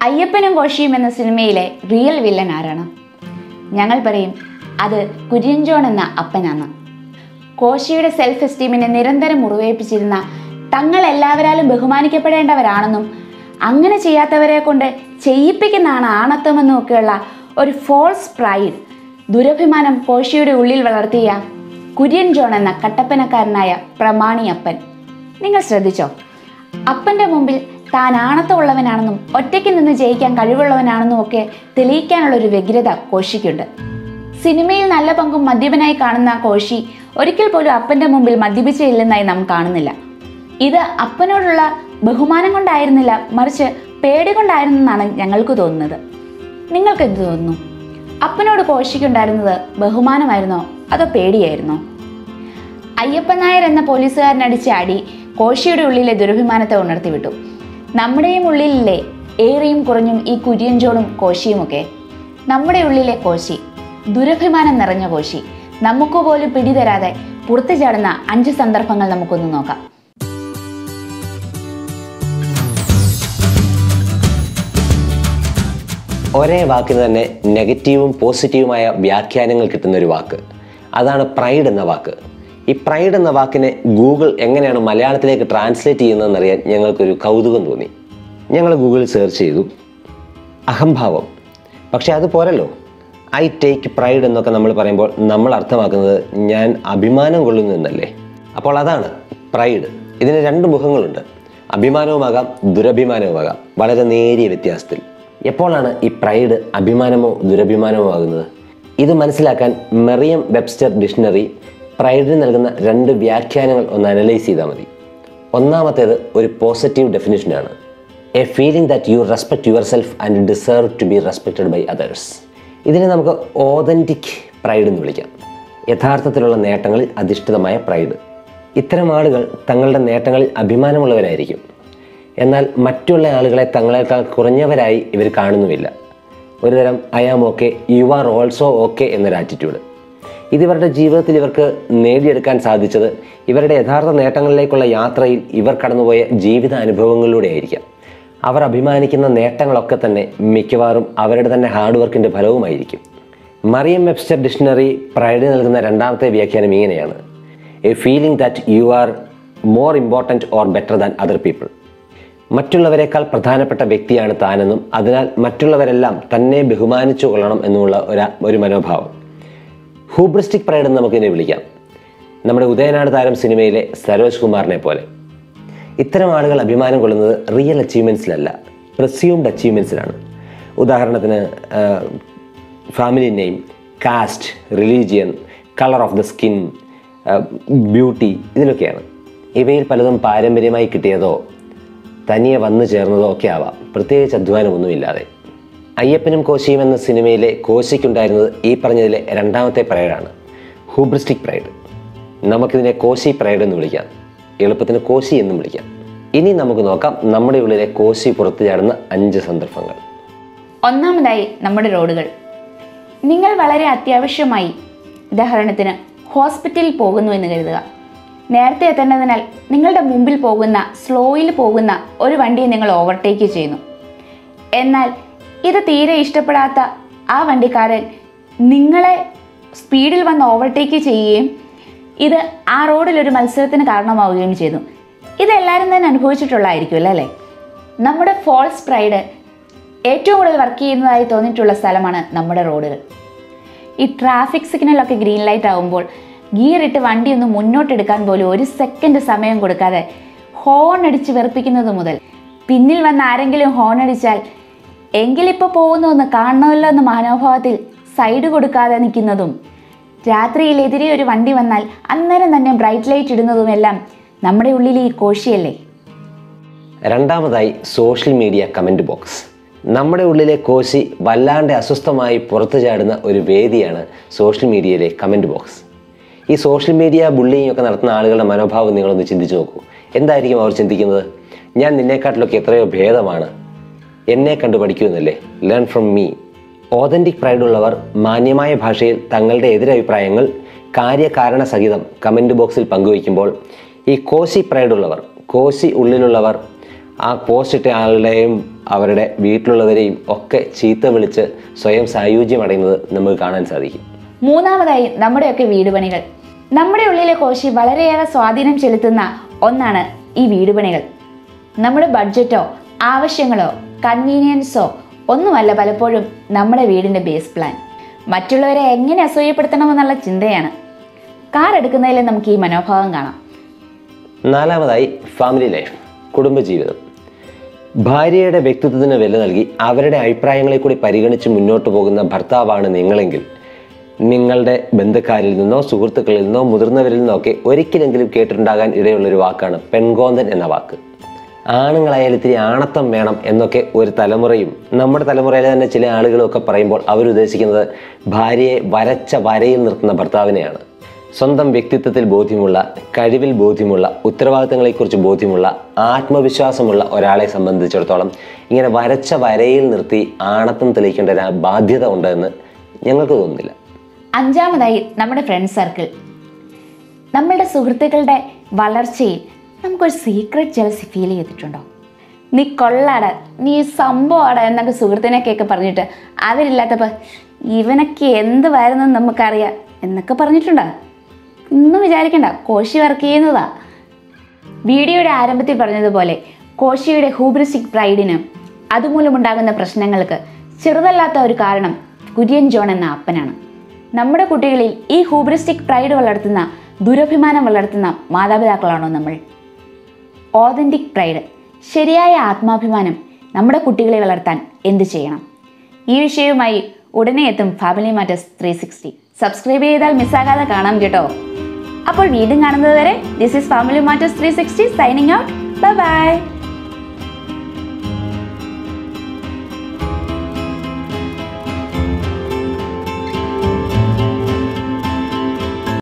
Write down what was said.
അയ്യപ്പനും കോശിയും എന്ന സിനിമയിലെ റിയൽ വില്ലൻ ആരാണ് ഞങ്ങൾ പറയും അത് കുര്യൻ ജോൺ എന്ന അപ്പനാണ് കോശിയുടെ സെൽഫ് എസ്റ്റീമിനെ നിരന്തരം മുറിവേൽപ്പിച്ചിരുന്ന തങ്ങൾ എല്ലാവരാലും ബഹുമാനിക്കപ്പെടേണ്ടവരാണെന്നും അങ്ങനെ ചെയ്യാത്തവരെ കൊണ്ട് ചെയ്യിപ്പിക്കുന്നതാണ് ആണത്വമെന്നും ഒക്കെയുള്ള ഒരു ഫോൾസ് പ്രൈഡ് ദുരഭിമാനം കോശിയുടെ ഉള്ളിൽ വളർത്തിയ കുര്യൻ ജോൺ എന്ന കട്ടപ്പനക്കാരനായ പ്രമാണി അപ്പൻ നിങ്ങൾ ശ്രദ്ധിച്ചോ അപ്പന്റെ മുമ്പിൽ താൻ ആണത്തമുള്ളവനാണെന്നും ഒറ്റയ്ക്ക് നിന്ന് ജയിക്കാൻ കഴിവുള്ളവനാണെന്നും ഒക്കെ തെളിയിക്കാനുള്ള ഒരു വ്യഗ്രത കോശിക്കുണ്ട് സിനിമയിൽ നല്ല പങ്കും മദ്യപനായി കാണുന്ന കോശി ഒരിക്കൽ പോലും അപ്പന്റെ മുമ്പിൽ മദ്യപിച്ചില്ലെന്നായി നാം കാണുന്നില്ല ഇത് അപ്പനോടുള്ള ബഹുമാനം കൊണ്ടായിരുന്നില്ല മറിച്ച് പേടി കൊണ്ടായിരുന്നെന്നാണ് ഞങ്ങൾക്ക് തോന്നുന്നത് നിങ്ങൾക്ക് എന്ത് തോന്നുന്നു അപ്പനോട് കോശിക്കുണ്ടായിരുന്നത് ബഹുമാനമായിരുന്നോ അതോ പേടിയായിരുന്നോ അയ്യപ്പൻ നായർ എന്ന പോലീസുകാരനടിച്ച അടി കോശിയുടെ ഉള്ളിലെ ദുരഭിമാനത്തെ ഉണർത്തിവിട്ടു നമ്മുടെയും ഉള്ളിലില്ലേ ഏറിയും കുറഞ്ഞും ഈ കുര്യൻജോണും കോശിയുമൊക്കെ നമ്മുടെ ഉള്ളിലെ കോശി ദുരഭിമാനം നിറഞ്ഞ കോശി നമുക്ക് പോലും പിടിതരാതെ പുറത്തു ചാടുന്ന അഞ്ച് സന്ദർഭങ്ങൾ നമുക്കൊന്ന് നോക്കാം ഒരേ വാക്കിന് തന്നെ നെഗറ്റീവും പോസിറ്റീവുമായ വ്യാഖ്യാനങ്ങൾ കിട്ടുന്ന ഒരു വാക്ക് അതാണ് പ്രൈഡ് എന്ന വാക്ക് ഈ പ്രൈഡ് എന്ന വാക്കിനെ ഗൂഗിൾ എങ്ങനെയാണ് മലയാളത്തിലേക്ക് ട്രാൻസ്ലേറ്റ് ചെയ്യുന്നതെന്നറിയാൻ ഞങ്ങൾക്കൊരു കൗതുകം തോന്നി ഞങ്ങൾ ഗൂഗിളിൽ സെർച്ച് ചെയ്തു അഹംഭാവം പക്ഷെ അത് പോരല്ലോ ഐ ടേക്ക് പ്രൈഡ് എന്നൊക്കെ നമ്മൾ പറയുമ്പോൾ നമ്മൾ അർത്ഥമാക്കുന്നത് ഞാൻ അഭിമാനം കൊള്ളുന്നു എന്നല്ലേ അപ്പോൾ അതാണ് പ്രൈഡ് ഇതിന് രണ്ട് മുഖങ്ങളുണ്ട് അഭിമാനവുമാകാം ദുരഭിമാനവുമാകാം വളരെ നേരിയ വ്യത്യാസത്തിൽ എപ്പോഴാണ് ഈ പ്രൈഡ് അഭിമാനമോ ദുരഭിമാനമോ ആകുന്നത് ഇത് മനസ്സിലാക്കാൻ മെറിയം വെബ്സ്റ്റർ ഡിക്ഷണറി പ്രൈഡിന് നൽകുന്ന രണ്ട് വ്യാഖ്യാനങ്ങൾ ഒന്ന് അനലൈസ് ചെയ്താൽ മതി ഒന്നാമത്തേത് ഒരു പോസിറ്റീവ് ഡെഫിനിഷനാണ് a feeling that you respect yourself and deserve to be respected by others ഇതിനെ നമുക്ക് ഓതൻറ്റിക് പ്രൈഡ് എന്ന് വിളിക്കാം യഥാർത്ഥത്തിലുള്ള നേട്ടങ്ങളിൽ അധിഷ്ഠിതമായ പ്രൈഡ് ഇത്തരം ആളുകൾ തങ്ങളുടെ നേട്ടങ്ങളിൽ അഭിമാനമുള്ളവരായിരിക്കും എന്നാൽ മറ്റുള്ള ആളുകളെ തങ്ങളെക്കാൾ കുറഞ്ഞവരായി ഇവർ കാണുന്നുമില്ല ഒരുതരം I am okay you are also okay എന്നൊരു ആറ്റിറ്റ്യൂഡ് ഇത് ഇവരുടെ ജീവിതത്തിൽ ഇവർക്ക് നേടിയെടുക്കാൻ സാധിച്ചത് ഇവരുടെ യഥാർത്ഥ നേട്ടങ്ങളിലേക്കുള്ള യാത്രയിൽ ഇവർ കടന്നുപോയ ജീവിത അനുഭവങ്ങളിലൂടെ ആയിരിക്കാം അവർ അഭിമാനിക്കുന്ന നേട്ടങ്ങളൊക്കെ തന്നെ മിക്കവാറും അവരുടെ തന്നെ ഹാർഡ് വർക്കിൻ്റെ ഫലവുമായിരിക്കും മറിയം വെബ്സ്റ്റർ ഡിക്ഷണറി പ്രൈഡ് നൽകുന്ന രണ്ടാമത്തെ വ്യാഖ്യാനം ഇങ്ങനെയാണ് a feeling that you are more important or better than other people മറ്റുള്ളവരെക്കാൾ പ്രധാനപ്പെട്ട വ്യക്തിയാണ് താനെന്നും അതിനാൽ മറ്റുള്ളവരെല്ലാം തന്നെ ബഹുമാനിച്ചു കൊള്ളണം എന്നുമുള്ള ഒരു ഒരു മനോഭാവം ഹൂബ്രിസ്റ്റിക് പ്രൈഡ് എന്ന് നമുക്കിതിനെ വിളിക്കാം നമ്മുടെ ഉദയനാട് താരം സിനിമയിലെ സരോജ് കുമാറിനെ പോലെ ഇത്തരം ആളുകൾ അഭിമാനം കൊള്ളുന്നത് റിയൽ അച്ചീവ്മെൻറ്റ്സിലല്ല പ്രസ്യൂംഡ് അച്ചീവ്മെൻറ്റ്സിലാണ് ഉദാഹരണത്തിന് family name caste religion colour of the skin beauty ഇതിലൊക്കെയാണ് ഇവയിൽ പലതും പാരമ്പര്യമായി കിട്ടിയതോ തനിയെ വന്നു ചേർന്നതോ ഒക്കെ ആവാം പ്രത്യേകിച്ച് അധ്വാനമൊന്നുമില്ലാതെ അയ്യപ്പനും കോശിയും എന്ന സിനിമയിലെ കോശിക്കുണ്ടായിരുന്നത് ഈ പറഞ്ഞതിലെ രണ്ടാമത്തെ പ്രൈഡാണ് ഹൂബ്രിസ്റ്റിക് പ്രൈഡ് നമുക്കിതിനെ കോശി പ്രൈഡ് എന്ന് വിളിക്കാം എളുപ്പത്തിന് കോശി എന്നും വിളിക്കാം ഇനി നമുക്ക് നോക്കാം നമ്മുടെ ഉള്ളിലെ കോശി പുറത്തു ചാടുന്ന അഞ്ച് സന്ദർഭങ്ങൾ ഒന്നാമതായി നമ്മുടെ റോഡുകൾ നിങ്ങൾ വളരെ അത്യാവശ്യമായി ഉദാഹരണത്തിന് ഹോസ്പിറ്റലിൽ പോകുന്നു എന്ന് കരുതുക നേരത്തെ എത്തേണ്ടതിനാൽ നിങ്ങളുടെ മുമ്പിൽ പോകുന്ന സ്ലോയിൽ പോകുന്ന ഒരു വണ്ടിയെ നിങ്ങൾ ഓവർടേക്ക് ചെയ്യുന്നു എന്നാൽ ഇത് തീരെ ഇഷ്ടപ്പെടാത്ത ആ വണ്ടിക്കാരൻ നിങ്ങളെ സ്പീഡിൽ വന്ന് ഓവർടേക്ക് ചെയ്യുകയും ഇത് ആ റോഡിൽ ഒരു മത്സരത്തിന് കാരണമാവുകയും ചെയ്തു ഇതെല്ലാവരും തന്നെ അനുഭവിച്ചിട്ടുള്ളതായിരിക്കുമല്ലോ അല്ലേ നമ്മുടെ ഫോൾസ് പ്രൈഡ് ഏറ്റവും കൂടുതൽ വർക്ക് ചെയ്യുന്നതായി തോന്നിയിട്ടുള്ള സ്ഥലമാണ് നമ്മുടെ റോഡുകൾ ഈ ട്രാഫിക് സിഗ്നലൊക്കെ ഗ്രീൻ ലൈറ്റ് ആകുമ്പോൾ ഗിയർ ഇട്ട് വണ്ടി ഒന്ന് മുന്നോട്ടെടുക്കാൻ പോലും ഒരു സെക്കൻഡ് സമയം കൊടുക്കാതെ ഹോൺ അടിച്ച് വെറുപ്പിക്കുന്നത് മുതൽ പിന്നിൽ വന്ന് ആരെങ്കിലും ഹോൺ അടിച്ചാൽ എങ്കിലിപ്പോൾ പോകുന്നു എന്ന് കാണണമല്ലോ എന്ന മനോഭാവത്തിൽ സൈഡ് കൊടുക്കാതെ നിൽക്കുന്നതും രാത്രിയിൽ എതിരെ ഒരു വണ്ടി വന്നാൽ അന്നേരം തന്നെ ബ്രൈറ്റ് ലൈറ്റ് ഇടുന്നതുമെല്ലാം നമ്മുടെ ഉള്ളിൽ ഈ കോശിയല്ലേ രണ്ടാമതായി സോഷ്യൽ മീഡിയ കമൻറ്റ് ബോക്സ് നമ്മുടെ ഉള്ളിലെ കോശി വല്ലാണ്ട് അസ്വസ്ഥമായി പുറത്തു ചാടുന്ന ഒരു വേദിയാണ് സോഷ്യൽ മീഡിയയിലെ കമൻറ്റ് ബോക്സ് ഈ സോഷ്യൽ മീഡിയ ബുള്ളിങ് ഒക്കെ നടത്തുന്ന ആളുകളുടെ മനോഭാവം നിങ്ങളൊന്ന് ചിന്തിച്ചു നോക്കൂ എന്തായിരിക്കും അവർ ചിന്തിക്കുന്നത് ഞാൻ നിന്നെക്കാട്ടിലൊക്കെ എത്രയോ ഭേദമാണ് എന്നെ കണ്ടു പഠിക്കുമെന്നല്ലേ ലേൺ ഫ്രം മീ ഓതൻറ്റിക് പ്രൈഡുള്ളവർ മാന്യമായ ഭാഷയിൽ തങ്ങളുടെ എതിരഭിപ്രായങ്ങൾ കാര്യകാരണ സഹിതം കമൻറ്റ് ബോക്സിൽ പങ്കുവയ്ക്കുമ്പോൾ ഈ കോശി പ്രൈഡുള്ളവർ കോശി ഉള്ളിലുള്ളവർ ആ പോസ്റ്റ് ഇട്ട ആളുടെയും അവരുടെ വീട്ടിലുള്ളവരെയും ഒക്കെ ചീത്ത വിളിച്ച് സ്വയം സായുജ്യം അടയുന്നത് നമുക്ക് കാണാൻ സാധിക്കും മൂന്നാമതായി നമ്മുടെയൊക്കെ വീട് പണികൾ നമ്മുടെ ഉള്ളിലെ കോശി വളരെയേറെ സ്വാധീനം ചെലുത്തുന്ന ഒന്നാണ് ഈ വീട് പണികൾ നമ്മുടെ ബഡ്ജറ്റോ ആവശ്യങ്ങളോ കൺവീനിയൻസോ ഒന്നുമല്ല പലപ്പോഴും നമ്മുടെ വീടിൻ്റെ ബേസ് പ്ലാൻ മറ്റുള്ളവരെ എങ്ങനെ അസൂയപ്പെടുത്തണമെന്നുള്ള ചിന്തയാണ് കാർ എടുക്കുന്നതിൽ നമുക്ക് ഈ മനോഭാവം കാണാം നാലാമതായി ഫാമിലി ലൈഫ് കുടുംബജീവിതം ഭാര്യയുടെ വ്യക്തിത്വത്തിന് വില നൽകി അവരുടെ അഭിപ്രായങ്ങളെ കൂടി പരിഗണിച്ച് മുന്നോട്ട് പോകുന്ന ഭർത്താവാണ് നിങ്ങളെങ്കിൽ നിങ്ങളുടെ ബന്ധുക്കാരിൽ നിന്നോ സുഹൃത്തുക്കളിൽ നിന്നോ മുതിർന്നവരിൽ നിന്നോ ഒക്കെ ഒരിക്കലെങ്കിലും കേട്ടിട്ടുണ്ടാകാൻ ഇടയുള്ളൊരു വാക്കാണ് പെൺകോന്തൻ എന്ന വാക്ക് ആണുങ്ങളായാലും ഇത്തിരി ആണത്തം വേണം എന്നൊക്കെ ഒരു തലമുറയും നമ്മുടെ തലമുറയിലെ തന്നെ ചില ആളുകളും ഒക്കെ പറയുമ്പോൾ അവരുദ്ദേശിക്കുന്നത് ഭാര്യയെ വരച്ച വരയിൽ നിർത്തുന്ന ഭർത്താവിനെയാണ് സ്വന്തം വ്യക്തിത്വത്തിൽ ബോധ്യമുള്ള കഴിവിൽ ബോധ്യമുള്ള ഉത്തരവാദിത്തങ്ങളെക്കുറിച്ച് ബോധ്യമുള്ള ആത്മവിശ്വാസമുള്ള ഒരാളെ സംബന്ധിച്ചിടത്തോളം ഇങ്ങനെ വരച്ച വരയിൽ നിർത്തി ആണത്തം തെളിയിക്കേണ്ട ഒരു ബാധ്യത ഉണ്ടെന്ന് ഞങ്ങൾക്ക് തോന്നുന്നില്ല അഞ്ചാമതായി നമ്മുടെ ഫ്രണ്ട് സർക്കിൾ നമ്മളുടെ സുഹൃത്തുക്കളുടെ വളർച്ചയിൽ നമുക്കൊരു സീക്രട്ട് ജലസി ഫീൽ ചെയ്തിട്ടുണ്ടോ നീ കൊള്ളാട നീ സംഭവമാട എന്നൊക്കെ സുഹൃത്തിനൊക്കെയൊക്കെ പറഞ്ഞിട്ട് അവരില്ലാത്തപ്പോൾ ഇവനൊക്കെ എന്ത് വരുന്നെന്ന് നമുക്കറിയാം എന്നൊക്കെ പറഞ്ഞിട്ടുണ്ടോ ഒന്നും വിചാരിക്കണ്ട കോശി വർക്ക് ചെയ്യുന്നതാ വീഡിയോയുടെ ആരംഭത്തിൽ പറഞ്ഞതുപോലെ കോശിയുടെ ഹൂബ്രിസ്റ്റിക് പ്രൈഡിന് അതുമൂലമുണ്ടാകുന്ന പ്രശ്നങ്ങൾക്ക് ചെറുതല്ലാത്ത ഒരു കാരണം കുര്യൻ ജോൺ എന്ന അപ്പനാണ് നമ്മുടെ കുട്ടികളിൽ ഈ ഹൂബ്രിസ്റ്റിക് പ്രൈഡ് വളർത്തുന്ന ദുരഭിമാനം വളർത്തുന്ന മാതാപിതാക്കളാണോ നമ്മൾ ഓതൻറ്റിക് പ്രൈഡ് ശരിയായ ആത്മാഭിമാനം നമ്മുടെ കുട്ടികളെ വളർത്താൻ എന്ത് ചെയ്യണം ഈ വിഷയവുമായി ഉടനെ എത്തും family matters three sixty subscribe ചെയ്താൽ മിസ്സാകാതെ കാണാം കേട്ടോ അപ്പോൾ വീണ്ടും കാണുന്നത് വരെ this is family matters three sixty signing out bye by